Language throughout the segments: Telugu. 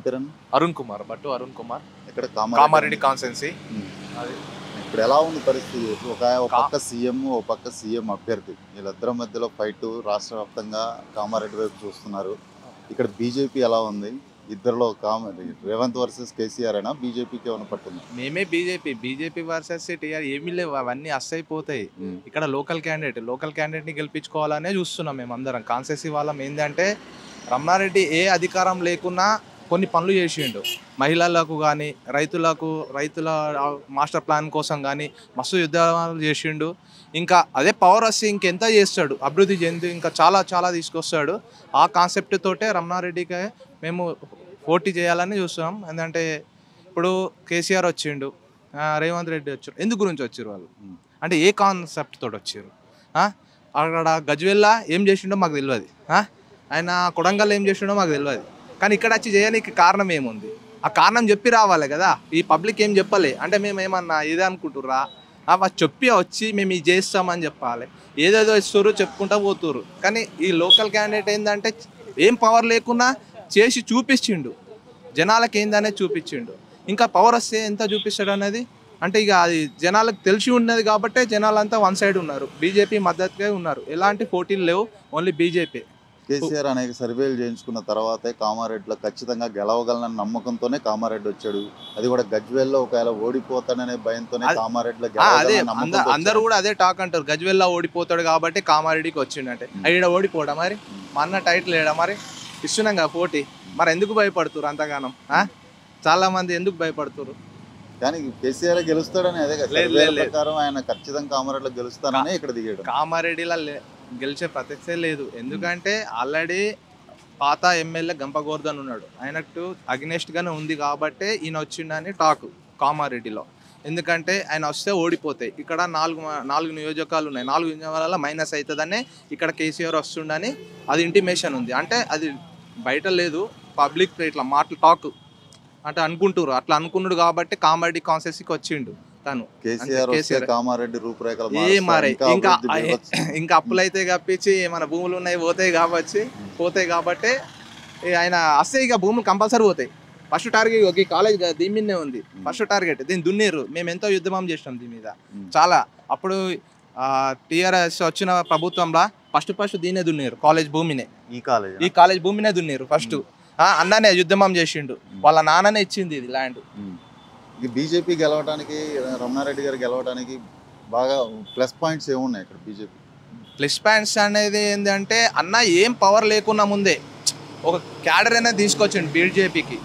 పేరన్నా అరుణ్ కుమార్ బట్టు అరుణ్ కుమార్ ఇక్కడ కామారెడ్డి కాన్సెన్సీ ఉమ్. అది ఇప్పుడు ఎలా ఉంది పరిస్థితి ఒక ఒక కా- పక్క సీఎం ఒక పక్క సీఎం అభ్యర్థి వీళ్ళిద్దరి మధ్యలో ఫైట్ రాష్ట్ర వ్యాప్తంగా కామారెడ్డి వైపు చూస్తున్నారు ఇక్కడ బీజేపీ ఎలా ఉంది ఇద్దరిలో కామ రేవంత్ వర్సెస్ కేసీఆర్ అయినా బీజేపీకి ఏమైనా పట్టింది మేమే బీజేపీ బీజేపీ వర్సెస్ టీఆర్ ఏమీ లేవు అవన్నీ అస్సైపోతాయి ఇక్కడ లోకల్ క్యాండిడేట్ లోకల్ క్యాండిడేట్ని గెలిపించుకోవాలనే చూస్తున్నాం మేము అందరం కాన్సెన్సీ వాళ్ళం ఏంటంటే రమణారెడ్డి ఏ అధికారం లేకున్నా కొన్ని పనులు చేసిండు మహిళలకు కానీ రైతులకు రైతుల మాస్టర్ ప్లాన్ కోసం కానీ మస్తు యుద్ధాలు చేసిండు ఇంకా అదే పవర్ వస్తే ఇంకెంత చేస్తాడు అభివృద్ధి చెంది ఇంకా చాలా చాలా తీసుకొస్తాడు ఆ కాన్సెప్ట్ తోటే రమణారెడ్డికి మేము పోటీ చేయాలని చూస్తున్నాం ఎందుకంటే ఇప్పుడు కేసీఆర్ వచ్చిండు ఆ, రేవంత్ రెడ్డి వచ్చారు ఎందుకు గురించి వచ్చారు వాళ్ళు ఉమ్. అంటే ఏ కాన్సెప్ట్ తోటి వచ్చారు ఆ? అక్కడ గజ్వెల్లా ఏం చేసిండో మాకు తెలియదు ఆ? ఆయన కొడంగల్ ఏం చేసిండో మాకు తెలియదు కానీ ఇక్కడ వచ్చి చేయడానికి కారణం ఏముంది ఆ కారణం చెప్పి రావాలి కదా ఈ పబ్లిక్ ఏం చెప్పలే అంటే మేము ఏమన్నా ఇదే అనుకుంటుర్రా ఆ, వాళ్ళు చెప్పి వచ్చి మేము ఇది చేస్తామని చెప్పాలి ఏదేదో ఇస్తారు చెప్పుకుంటా పోతుర్రు కానీ ఈ లోకల్ క్యాండిడేట్ ఏంటంటే ఏం పవర్ లేకున్నా చేసి చూపించిండు జనాలకి ఏందనేది చూపించిండు ఇంకా పవర్ వస్తే ఎంత చూపిస్తాడు అనేది అంటే ఇక అది జనాలకు తెలిసి ఉన్నది కాబట్టే జనాలంతా వన్ సైడ్ ఉన్నారు బీజేపీ మద్దతుగా ఉన్నారు ఎలాంటి పోటీలు లేవు ఓన్లీ బీజేపీ కేసీఆర్ అనేక సర్వేలు చేయించుకున్న తర్వాతే కామారెడ్డిలో ఖచ్చితంగా గెలవగలనన్న నమ్మకంతోనే కామారెడ్డి వచ్చాడు అది కూడా గజ్వేల్లో ఒకవేళ ఓడిపోతాడనే భయంతోనే అది- కామారెడ్డిలో ఆ, అదే గెలవగలనన్న అంద- నమ్మకంతో అందరూ వచ్చాడు. కూడా అదే టాక్ అంటారు గజ్వెల్లా ఓడిపోతాడు కాబట్టి కామారెడ్డికి వచ్చిండంటే Hmm. ఈడ ఓడిపోడా మరి మా అన్న టైటిల్ ఏడా మరి ఇస్తున్నాం కదా పోటీ మరి ఎందుకు భయపడుతురు అంతగానం ఆ? చాలా మంది ఎందుకు భయపడుతురు కానీ కేసీఆర్ గెలుస్తాడని అదే కదా లేదు, సర్వేల లేదు, లేదు. ప్రకారం ఆయన ఖచ్చితంగా కామారెడ్డిలో గెలుస్తానని ఇక్కడ దిగాడు కామారెడ్డిలో లే- గెలిచే ప్రసక్తే లేదు ఎందుకంటే ఆల్రెడీ పాత ఎమ్మెల్యే గంప గోర్ధన్ ఉన్నాడు ఆయనకు అగ్నెస్ట్ గానే ఉంది కాబట్టే ఈయన వచ్చిండని టాక్ కామారెడ్డిలో ఎందుకంటే ఆయన వస్తే ఓడిపోతాయి ఇక్కడ నాలుగు మ- నాలుగు నియోజకాలు ఉన్నాయి నాలుగు నియోజకాల మైనస్ అవుతుందనే ఇక్కడ కేసీఆర్ వస్తుండని అది ఇంటిమేషన్ ఉంది అంటే అది బయట లేదు పబ్లిక్ ఇట్లా మాటలు టాక్ అంటే అనుకుంటారు అట్లా అనుకున్నాడు కాబట్టి కామారెడ్డి కాన్సెన్సీకి వచ్చిండు తను కేసీఆర్ వస్తే కేసీఆర్. కామారెడ్డి రూపురేఖలు ఏ మారుస్తా, మారే ఇంకా ఇంకా అభివృద్ధి చేయవచ్చు. ఇంకా అప్పులైతే కప్పించి మన భూములు ఉన్నాయి పోతాయి కాబట్టి పోతాయి కాబట్టి ఈ ఆయన వస్తే ఇక భూములు కంపల్సరీ పోతాయి ఫస్ట్ టార్గెట్ ఒక కాలేజ్ దీని మీదనే ఉంది ఫస్ట్ టార్గెట్ దీన్ని దున్నేరు మేము ఎంతో యుద్ధమం చేసినాం దీని మీద ఉమ్. చాలా అప్పుడు టీఆర్ఎస్ వచ్చిన ప్రభుత్వంలో ఫస్ట్ ఫస్ట్ దీనే దున్నేరు కాలేజ్ భూమినే ఈ కాలేజ్ ఈ కాలేజ్ భూమినే దున్నేరు ఫస్ట్ అన్ననే యుద్ధమం చేసిండు వాళ్ళ నాన్ననే ఇచ్చింది ఇది ల్యాండ్ ఈ బీజేపీ గెలవడానికి రమణారెడ్డి గారు గెలవడానికి బాగా ప్లస్ పాయింట్స్ ఏమున్నాయి ఇక్కడ బీజేపీ ప్లస్ పాయింట్స్ అనేది ఏంటంటే అన్న ఏం పవర్ లేకున్నా ముందే ఒక క్యాడర్ అనేది తీసుకొచ్చిండు బీజేపీకి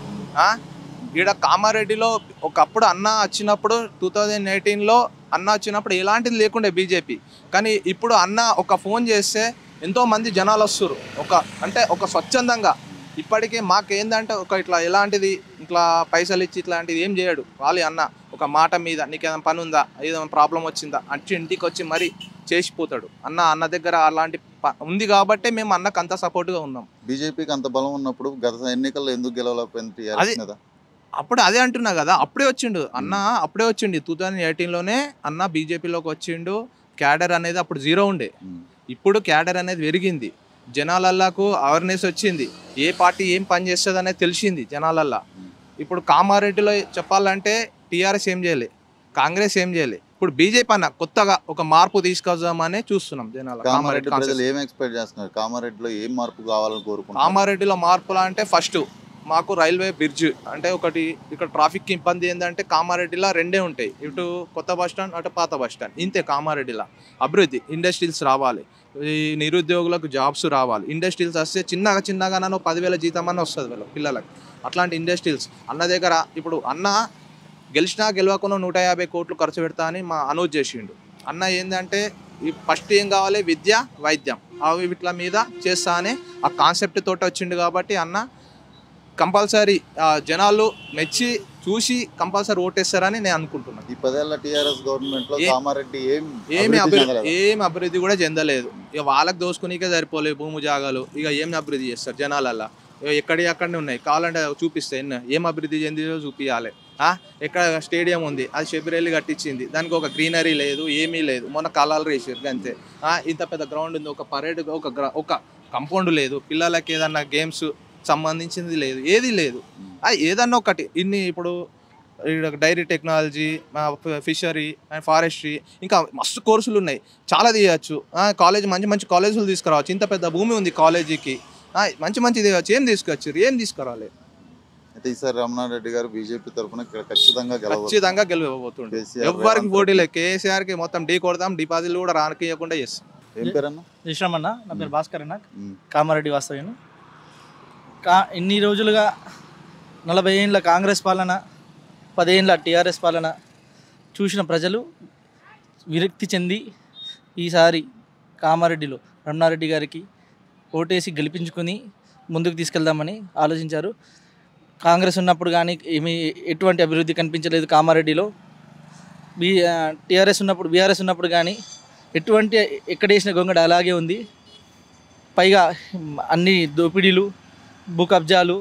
ఈడ కామారెడ్డిలో ఒకప్పుడు అన్న వచ్చినప్పుడు టూ థౌజండ్ ఎయిటీన్లో అన్న వచ్చినప్పుడు ఎలాంటిది లేకుండే బీజేపీ కానీ ఇప్పుడు అన్న ఒక ఫోన్ చేస్తే ఎంతో మంది జనాలు వస్తారు ఒక అంటే ఒక స్వచ్ఛందంగా ఇప్పటికే మాకేందంటే ఒక ఇట్లా ఎలాంటిది ఇట్లా పైసలు ఇచ్చి ఇట్లాంటిది ఏం చేయడు వాళ్ళు అన్న ఒక మాట మీద నీకేదైనా పని ఉందా ఏదైనా ప్రాబ్లం వచ్చిందా వచ్చి ఇంటికి వచ్చి మరీ చేసిపోతాడు అన్న అన్న దగ్గర అలాంటి ప- ఉంది కాబట్టే మేము అన్నకు అంత సపోర్ట్గా ఉన్నాం బీజేపీకి అంత బలం ఉన్నప్పుడు గత ఎన్నికల్లో ఎందుకు గెలవలేకపోయింది అది- టీఆర్ఎస్ మీద అప్పుడు అదే అంటున్నా కదా అప్పుడే వచ్చిండు అన్న అప్పుడే వచ్చిండు టూ థౌజండ్ ఎయిటీన్లోనే అన్న బీజేపీలోకి వచ్చిండు క్యాడర్ అనేది అప్పుడు జీరో ఉండే ఉమ్. ఇప్పుడు క్యాడర్ అనేది పెరిగింది జనాలల్లాకు అవేర్నెస్ వచ్చింది ఏ పార్టీ ఏం పని చేస్తుంది అనేది తెలిసింది జనాలల్లా ఇప్పుడు కామారెడ్డిలో చెప్పాలంటే టీఆర్ఎస్ ఏం చేయలే కాంగ్రెస్ ఏం చేయలే ఇప్పుడు బీజేపీ అన్న కొత్తగా ఒక మార్పు తీసుకొద్దామని చూస్తున్నాం జనాలు కామారెడ్డి కామారెడ్డి ప్రజలు ఏం ఎక్స్పెక్ట్ చేస్తున్నారు కామారెడ్డిలో ఏం మార్పు కావాలని కోరుకుంటున్నారు కామారెడ్డిలో మార్పులు అంటే ఫస్ట్ మాకు రైల్వే బ్రిడ్జ్ అంటే ఒకటి ఇక్కడ ట్రాఫిక్ ఇబ్బంది ఏంటంటే కామారెడ్డిలో రెండే ఉంటాయి ఇటు కొత్త బస్ స్టాండ్ అటు పాత బస్ స్టాండ్ ఇంతే కామారెడ్డిలో అభివృద్ధి ఇండస్ట్రీస్ రావాలి ఈ నిరుద్యోగులకు జాబ్స్ రావాలి ఇండస్ట్రీస్ వస్తే చిన్నగా చిన్నగా పదివేల జీతం అన్న వస్తుంది వీళ్ళ పిల్లలకు అట్లాంటి ఇండస్ట్రీస్ అన్న దగ్గర ఇప్పుడు అన్న గెలిచినా గెలవకుండా నూట యాభై కోట్లు ఖర్చు పెడతా అని మా అనౌన్స్ చేసిండు అన్న ఏంటంటే ఈ ఫస్ట్ ఏం కావాలి విద్య వైద్యం అవి వీటిల మీద చేస్తా అని ఆ కాన్సెప్ట్ తోటి వచ్చిండు కాబట్టి అన్న కంపల్సరీ జనాలు మెచ్చి చూసి కంపల్సరీ ఓటేస్తారని నేను అనుకుంటున్నాను ఈ పదేళ్ల టీఆర్ఎస్ గవర్నమెంట్ లో ఏ- కామారెడ్డి ఏం ఏమి అభివృద్ధి అభివృద్ధి చెందలేదా? ఏం అభివృద్ధి కూడా చెందలేదు ఇక వాళ్ళకి దోసుకునికే సరిపోలేదు భూమి జాగాలు ఇక ఏం అభివృద్ధి చేస్తారు జనాలల్లా ఇక ఎక్కడి అక్కడనే ఉన్నాయి కావాలంటే చూపిస్తే ఎన్ని ఏం అభివృద్ధి చెందిదో చూపించాలి ఎక్కడ స్టేడియం ఉంది అది షెబిరెల్లి కట్టించింది దానికి ఒక గ్రీనరీ లేదు ఏమీ లేదు మొన్న కలాలు వేసారు అంతే ఆ, ఇంత పెద్ద గ్రౌండ్ ఉంది ఒక పరేడ్ ఒక గ్ర- ఒక కంపౌండ్ లేదు పిల్లలకి ఏదన్నా గేమ్స్ సంబంధించింది లేదు ఏది లేదు ఆ, ఏదన్నా ఒకటి ఇన్ని ఇప్పుడు ఈడ dairy technology fishery and forestry ఇంకా మస్తు కోర్సులు ఉన్నాయి చాలా తీయచ్చు కాలేజ్ మంచి మంచి కాలేజీలు తీసుకురావచ్చు ఇంత పెద్ద భూమి ఉంది కాలేజీకి ఆ, మంచి మంచి తీయవచ్చు ఏం తీసుకొచ్చారు ఏం తీసుకురావాలి అయితే ఈసారి రమణారెడ్డి గారు బీజేపీ తరఫున ఇక్కడ ఖచ్చితంగా గెలవచ్చు ఖచ్చితంగా గెలవబోతుండే కేసీఆర్ ఎవరికి రేవంత్ పోటీ లేదు కేసీఆర్ కి మొత్తం ఢీ కొడతాం డిపాజిట్లు కూడా రానియకుండా చేస్తాం ఏం పేరన్నా విశ్రమ్ అన్న నా పేరు భాస్కర్ అన్న ఉమ్. కామారెడ్డి వాస్తవ్యను కా ఇన్ని రోజులుగా నలభై ఏళ్ళ కాంగ్రెస్ పాలన పదేళ్ళ టీఆర్ఎస్ పాలన చూసిన ప్రజలు విరక్తి చెంది ఈసారి కామారెడ్డిలో రమణారెడ్డి గారికి ఓటేసి గెలిపించుకొని ముందుకు తీసుకెళ్దామని ఆలోచించారు కాంగ్రెస్ ఉన్నప్పుడు కానీ ఏమీ ఎటువంటి అభివృద్ధి కనిపించలేదు కామారెడ్డిలో బీ టీఆర్ఎస్ ఉన్నప్పుడు బీఆర్ఎస్ ఉన్నప్పుడు కానీ ఎటువంటి ఎక్కడ వేసిన గొంగడ అలాగే ఉంది పైగా మ్, అన్ని దోపిడీలు భూ కబ్జాలు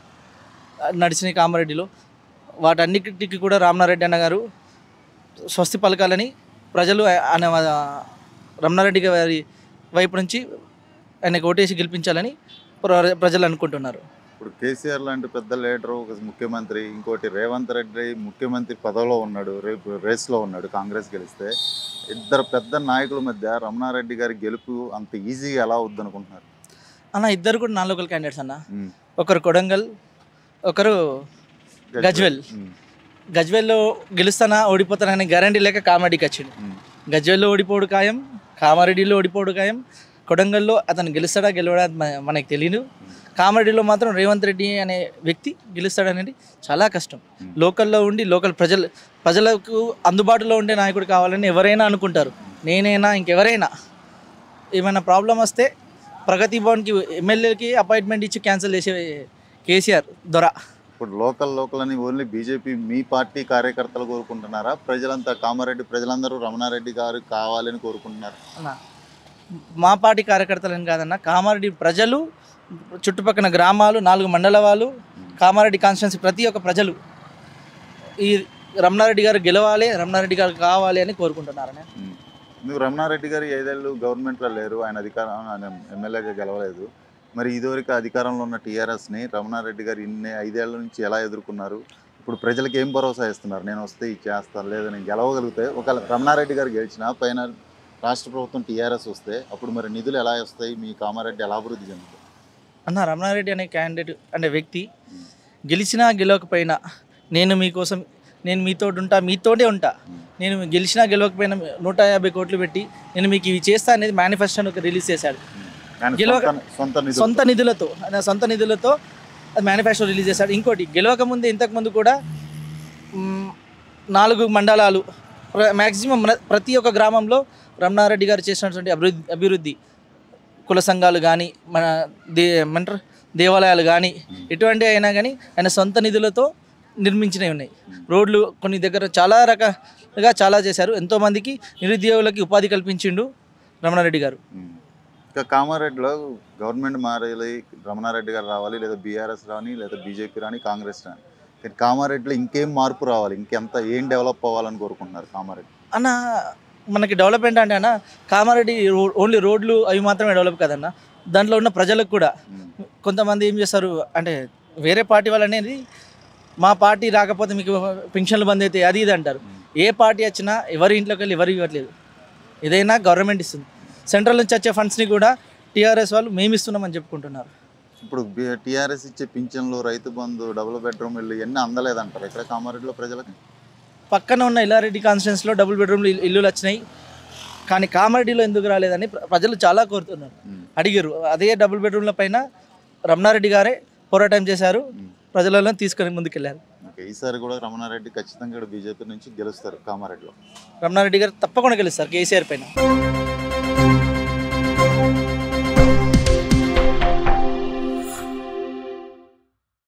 ఆ, నడిచినాయి కామారెడ్డిలో వాటన్నిటికీ కూడా రామనారెడ్డి అన్న గారు స్వస్తి పలకాలని ప్రజలు ఆయన రమణారెడ్డి గారి వైపు నుంచి ఆయనకు ఓటేసి గెలిపించాలని ప్ర- ప్రజలు అనుకుంటున్నారు ఇప్పుడు కేసీఆర్ లాంటి పెద్ద లీడర్ ఒక ముఖ్యమంత్రి ఇంకోటి రేవంత్ రెడ్డి ముఖ్యమంత్రి పదవిలో ఉన్నాడు రేపు రేస్లో ఉన్నాడు కాంగ్రెస్ గెలిస్తే ఇద్దరు పెద్ద నాయకుల మధ్య రమణారెడ్డి గారి గెలుపు అంత ఈజీగా ఎలా అవుద్ది అనుకుంటున్నారు అన్న ఇద్దరు కూడా నాన్ లోకల్ క్యాండిడేట్స్ అన్న ఒకరు కొడంగల్ ఒకరు గజ్వెల్. గజ్వెల్లో గెలుస్తానా ఓడిపోతానా అనే గ్యారంటీ లేక కామారెడ్డికి వచ్చిండు గజ్వెల్లో ఓడిపోడు ఖాయం కామారెడ్డిలో ఓడిపోడు ఖాయం కొడంగల్లో అతను గెలుస్తాడా గెలవడా అది మన- మనకు తెలియదు కామారెడ్డిలో మాత్రం రేవంత్ రెడ్డి అనే వ్యక్తి గెలుస్తాడనేది చాలా కష్టం Hmm. లోకల్లో ఉండి లోకల్ ప్రజలు ప్రజలకు అందుబాటులో ఉండే నాయకుడు కావాలని ఎవరైనా అనుకుంటారు నేనైనా ఇంకెవరైనా ఏమైనా ప్రాబ్లం వస్తే ప్రగతి భవన్కి ఎమ్మెల్యేకి అపాయింట్మెంట్ ఇచ్చి క్యాన్సిల్ చేసే కేసీఆర్ దొర ఇప్పుడు లోకల్ లోకల్ అని ఓన్లీ బీజేపీ మీ పార్టీ కార్యకర్తలు కోరుకుంటున్నారా ప్రజలంతా కామారెడ్డి ప్రజలందరూ రమణారెడ్డి గారు కావాలని కోరుకుంటున్నారు అన్న మా పార్టీ కార్యకర్తలని కాదన్న కామారెడ్డి ప్రజలు చుట్టుపక్కల గ్రామాలు నాలుగు మండల వాళ్ళు కామారెడ్డి కాన్స్టిట్యున్సీ ప్రతి ఒక్క ప్రజలు ఈ రమణారెడ్డి గారు గెలవాలి రమణారెడ్డి గారు కావాలి అని కోరుకుంటున్నారని నువ్వు రమణారెడ్డి గారు ఐదేళ్ళు గవర్నమెంట్లో లేరు ఆయన అధికారం ఆయన ఎమ్మెల్యేగా గెలవలేదు మరి ఇదివరకు అధికారంలో ఉన్న టీఆర్ఎస్ని రమణారెడ్డి గారు ఇన్ని ఐదేళ్ల నుంచి ఎలా ఎదుర్కొన్నారు ఇప్పుడు ప్రజలకు ఏం భరోసా ఇస్తున్నారు నేను వస్తే ఇది చేస్తాను లేదా నేను గెలవగలిగితే ఒకవేళ రమణారెడ్డి గారు గెలిచినా పైన రాష్ట్ర ప్రభుత్వం టీఆర్ఎస్ వస్తే అప్పుడు మరి నిధులు ఎలా వస్తాయి మీ కామారెడ్డి ఎలా అభివృద్ధి చెందుతుంది అన్న రమణారెడ్డి అనే క్యాండిడేట్ అనే వ్యక్తి గెలిచినా గెలవకపోయినా నేను మీకోసం నేను మీతో ఉంటా మీతోనే ఉంటా నేను గెలిచినా గెలవకపోయినా నూట యాభై కోట్లు పెట్టి నేను మీకు ఇవి చేస్తా అనేది మేనిఫెస్టోని రిలీజ్ చేశాడు ఆయన గెలవ- సొంత- సొంత నిధులు సొంత నిధులతో ఆయన సొంత నిధులతో అది మేనిఫెస్టో రిలీజ్ చేశాడు ఇంకోటి గెలవక ముందు ఇంతకుముందు కూడా మ్, నాలుగు మండలాలు మ్యాక్సిమం ప్రతి ఒక్క గ్రామంలో రమణారెడ్డి గారు చేసినటువంటి అభివృద్ధి అభివృద్ధి కుల సంఘాలు కానీ మన దే ఏమంటారు దేవాలయాలు కానీ ఎటువంటి అయినా కానీ ఆయన సొంత నిధులతో నిర్మించినవి ఉన్నాయి రోడ్లు కొన్ని దగ్గర చాలా రకాలుగా చాలా చేశారు ఎంతోమందికి నిరుద్యోగులకి ఉపాధి కల్పించిండు రమణారెడ్డి గారు ఉమ్. ఇంకా కామారెడ్డిలో గవర్నమెంట్ మారాలి రమణారెడ్డి గారు రావాలి లేదా బీఆర్ఎస్ రాని లేదా బీజేపీ రాని కాంగ్రెస్ రాని కానీ కామారెడ్డిలో ఇంకేం మార్పు రావాలి ఇంకెంత ఏం డెవలప్ అవ్వాలని కోరుకుంటున్నారు కామారెడ్డి అన్న మనకి డెవలప్మెంట్ అంటే అన్న కామారెడ్డి రో- ఓన్లీ రోడ్లు అవి మాత్రమే డెవలప్ కదన్న దాంట్లో ఉన్న ప్రజలకు కూడా ఉమ్. కొంతమంది ఏం చేస్తారు అంటే వేరే పార్టీ వాళ్ళు అనేది మా పార్టీ రాకపోతే మీకు పెన్షన్లు బంద్ అయితే అది ఇది అంటారు ఏ పార్టీ వచ్చినా ఎవరి ఇంట్లోకి వెళ్ళి ఎవరు ఇవ్వట్లేదు ఏదైనా గవర్నమెంట్ ఇస్తుంది సెంట్రల్ నుంచి వచ్చే ఫండ్స్ని కూడా టీఆర్ఎస్ వాళ్ళు మేము ఇస్తున్నామని చెప్పుకుంటున్నారు ఇప్పుడు టీఆర్ఎస్ ఇచ్చే పింఛన్లు రైతు బంధు డబుల్ బెడ్రూమ్ ఇల్లు ఇవన్నీ అందలేదంటారు ఇక్కడ కామారెడ్డిలో ప్రజలకి పక్కన ఉన్న ఇల్లారెడ్డి కాన్స్టిట్యున్సీలో డబుల్ బెడ్రూమ్లు ఇల్లు- ఇల్లులు వచ్చినాయి కానీ కామారెడ్డిలో ఎందుకు రాలేదని ప్ర- ప్రజలు చాలా కోరుతున్నారు ఉమ్. అడిగారు అదే డబుల్ బెడ్రూమ్ల పైన రమణారెడ్డి గారే పోరాటం చేశారు ఉమ్. ప్రజలలో తీసుకొని ముందుకెళ్ళారు ఓకే ఈసారి కూడా రమణారెడ్డి ఖచ్చితంగా బీజేపీ నుంచి గెలుస్తారు కామారెడ్డిలో రమణారెడ్డి గారు తప్పకుండా గెలుస్తారు కేసీఆర్ పైన